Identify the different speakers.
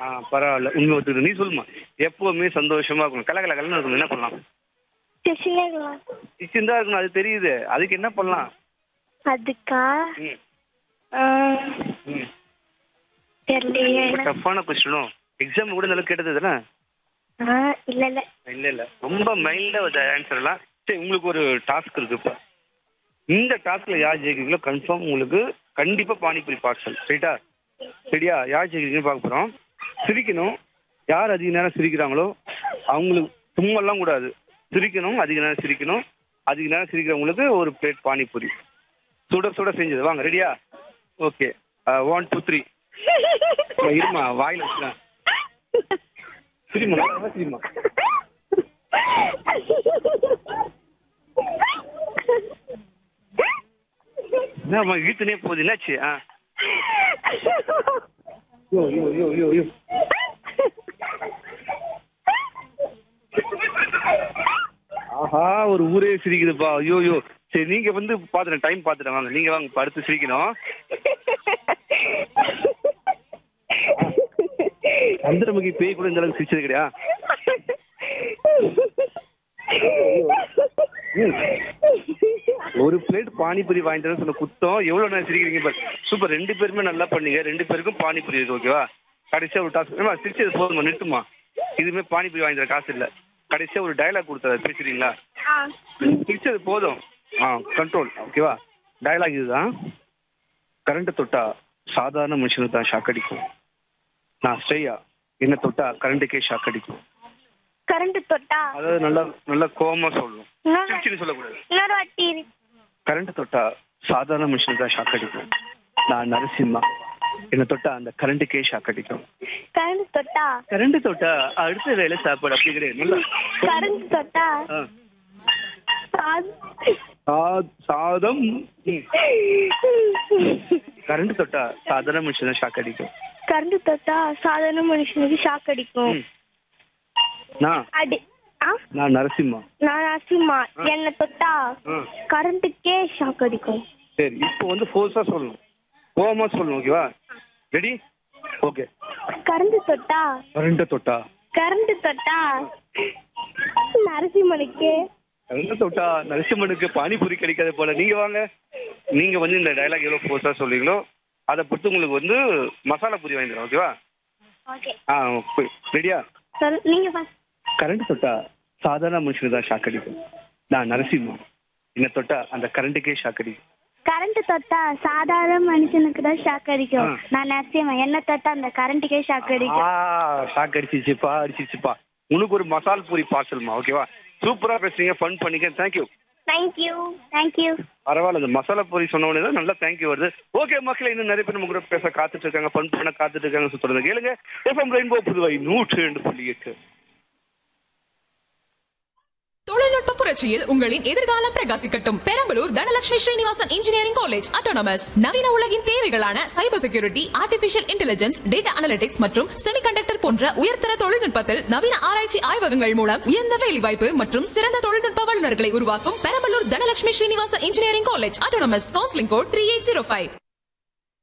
Speaker 1: பரவாயில்ல உண்மை ஒத்துக்கிட்டு நீ சொல்லுமா எப்பவுமே சந்தோஷமா இருக்கணும் கல கல கலன்னு இருக்கணும் என்ன பண்ணலாம்
Speaker 2: சிரிச்சுனே இருக்கலாம்
Speaker 1: சிரிச்சுதான் இருக்கணும் அது தெரியுது அதுக்கு என்ன பண்ணலாம்
Speaker 2: அதுக்கா
Speaker 1: ம்
Speaker 2: ஆஹ்,
Speaker 1: ம்
Speaker 2: தெரியலையே
Speaker 1: டஃப்பான கொஸ்டினும் எக்ஸாம் கூட நல்லா கேட்டது தானே
Speaker 2: ஆ இல்ல இல்ல
Speaker 1: இல்ல இல்ல ரொம்ப மைல்டா ஒரு ஆன்சர் எல்லாம் சரி உங்களுக்கு ஒரு டாஸ்க் இருக்கு இப்ப இந்த டாஸ்க்ல யார் ஜெயிக்கிறீங்களோ கன்ஃபார்ம் உங்களுக்கு கண்டிப்பா பானிபூரி பார்சல் ரைட்டா சரியா யார் ஜெயிக்கிறீங்கன்னு பார்க்க போறோம் சிரிக்கணும் யார் அதிக நேரம் சிரிக்கிறாங்களோ அவங்களுக்கு சும்மெல்லாம் கூடாது சிரிக்கணும் அதிக நேரம் சிரிக்கணும் அதிக நேரம் சிரிக்கிறவங்களுக்கு ஒரு பிளேட் பானிபூரி சுட சுட செஞ்சது வாங்க ரெடியா ஓகே ஒன் டூ த்ரீ இருமா வாயில வச்சுக்கலாம் சிரிமா நல்லா சிரிமா என்னம்மா இழுத்துனே போகுது என்னாச்சு ஆ யோ யோ யோ யோ யோ ஆஹா ஒரு ஊரே சிரிக்குதுப்பா ஐயோ ஐயோ சரி நீங்க வந்து பாத்துட்டேன் டைம் பாத்துட்டேன் வாங்க நீங்க வாங்க இப்ப அடுத்து சிரிக்கணும் சந்திரமுகி பேய் கூட இந்த அளவுக்கு சிரிச்சது கிடையா ஒரு பிளேட் பானிபூரி வாங்கிட்டு வரேன்னு சொன்ன குத்தம் எவ்வளவு நேரம் சிரிக்கிறீங்க பாரு சூப்பர் ரெண்டு பேருமே நல்லா பண்ணீங்க ரெண்டு பேருக்கும் பானிபூரி இருக்கு ஓகேவா கடைசியா ஒரு டாஸ்க் ஏமா சிரிச்சது போதுமா நிறுத்துமா இதுவுமே பானிபூரி வாங்கி தர காசு இல்ல கடைசியா ஒரு டயலாக் கொடுத்தாரு பேசுறீங்களா
Speaker 2: ஆ
Speaker 1: சிரிச்சது போதும் ஆ கண்ட்ரோல் ஓகேவா டயலாக் இதுதான் கரண்ட் தொட்டா சாதாரண மனுஷனுக்கு தான் ஷாக் அடிக்கும் நான் ஸ்ரேயா என்ன தொட்டா கரண்ட்டுக்கே ஷாக் அடிக்கும்
Speaker 2: கரண்ட் தொட்டா
Speaker 1: அதாவது நல்லா நல்லா கோவமா சொல்லணும்
Speaker 2: இன்னொரு
Speaker 1: சிரிச்சுன்னு சொல்லக்கூடாது
Speaker 2: இன்னொரு வாட்டி
Speaker 1: கரண்ட் தொட்டா சாதாரண மனுஷனுக்கு தான் ஷாக் அடிக்கும் நான் நரசிம்மா என்ன தொட்டா அந்த கரண்ட்டுக்கே ஷாக் அடிக்கும்
Speaker 2: கரண்ட் தொட்டா
Speaker 1: கரண்ட் தொட்டா அடுத்த வேலை சாப்பாடு அப்படி கிடையாது நல்லா
Speaker 2: கரண்ட் தொட்டா
Speaker 1: ஆ.
Speaker 2: சாத்-
Speaker 1: சா- சாதம் ம். கரண்ட் தொட்டா சாதாரண மனுஷன் தான் ஷாக் அடிக்கும்
Speaker 2: கரண்ட் தொட்டா சாதாரண மனுஷனுக்கு ஷாக் அடிக்கும்
Speaker 1: ம். நான்
Speaker 2: அடி ஆ
Speaker 1: நான் நரசிம்மா
Speaker 2: நான் அசிமா என்ன தொட்டா
Speaker 1: ஆ.
Speaker 2: கரண்ட்டுக்கே ஷாக் அடிக்கும்
Speaker 1: சரி இப்போ வந்து ஃபோர்ஸா சொல்லணும் கோவமா சொல்லணும் ஓகேவா ரெடி ஓகே
Speaker 2: கரண்ட் தொட்டா
Speaker 1: கரண்ட தொட்டா
Speaker 2: கரண்ட் தொட்டா நரசிம்மனுக்கு
Speaker 1: கரண்ட தொட்டா நரசிம்மனுக்கு பானிபூரி கிடைக்காத போல நீங்க வாங்க நீங்க வந்து இந்த டயலாக் எவ்வளவு ஃபோர்ஸா சொல்றீங்களோ அதை பொறுத்து உங்களுக்கு வந்து மசாலா பூரி வாங்கி தரேன் ஓகேவா
Speaker 2: ஓகே
Speaker 1: ஆ ரெடியா
Speaker 2: சொல் நீங்க first.
Speaker 1: கரண்ட் தொட்டா சாதாரண மனுஷனுக்கு தான் ஷாக் அடிக்கும் நான் நரசிம்மா என்ன தொட்டா அந்த கரண்ட்டுக்கே ஷாக் அடிக்கும்
Speaker 2: கரண்ட் தொட்டா சாதாரண மனுஷனுக்கு தான் ஷாக் அடிக்கும்
Speaker 1: ஆ.
Speaker 2: நான் நரசிம்மா என்ன தொட்டா அந்த கரண்ட்டுக்கே ஷாக் அடிக்கும்
Speaker 1: ஆ ஷாக் அடிச்சிச்சுப்பா அடிச்சிச்சுப்பா உனக்கு ஒரு மசால் பூரி பார்சல்மா ஓகேவா சூப்பரா பேசுறீங்க ஃபன் பண்ணிக்க தேங்க்யூ
Speaker 2: தேங்க்யூ தேங்க்யூ
Speaker 1: பரவாயில்ல இந்த மசாலா பூரி சொன்ன உடனே தான் நல்லா தேங்க்யூ வருது ஓகே மக்களே இன்னும் நிறைய பேர் நம்ம கூட பேச காத்துட்டு இருக்காங்க ஃபன் பண்ண காத்துட்டு இருக்காங்க சுத்துறது கேளுங்க எஃப்எம் ரெயின்போ புதுவை நூற்று ரெண்டு புள்ளி எட்டு
Speaker 3: தொழில்நுட்ப புரட்சியில் உங்களின் எதிர்காலம் பிரகாசிக்கட்டும் Perambalur Dhanalakshmi Srinivasan engineering college autonomous நவீன உலகின் தேவைகளான cyber security artificial intelligence data analytics மற்றும் செமிகண்டக்டர் போன்ற உயர்தர தொழில்நுட்பத்தில் நவீன ஆராய்ச்சி ஆய்வகங்கள் மூலம் உயர்ந்த வேலைவாய்ப்பு மற்றும் சிறந்த தொழில்நுட்ப வல்லுநர்களை உருவாக்கும் Perambalur Dhanalakshmi Srinivasan engineering college autonomous counselling code three eight zero five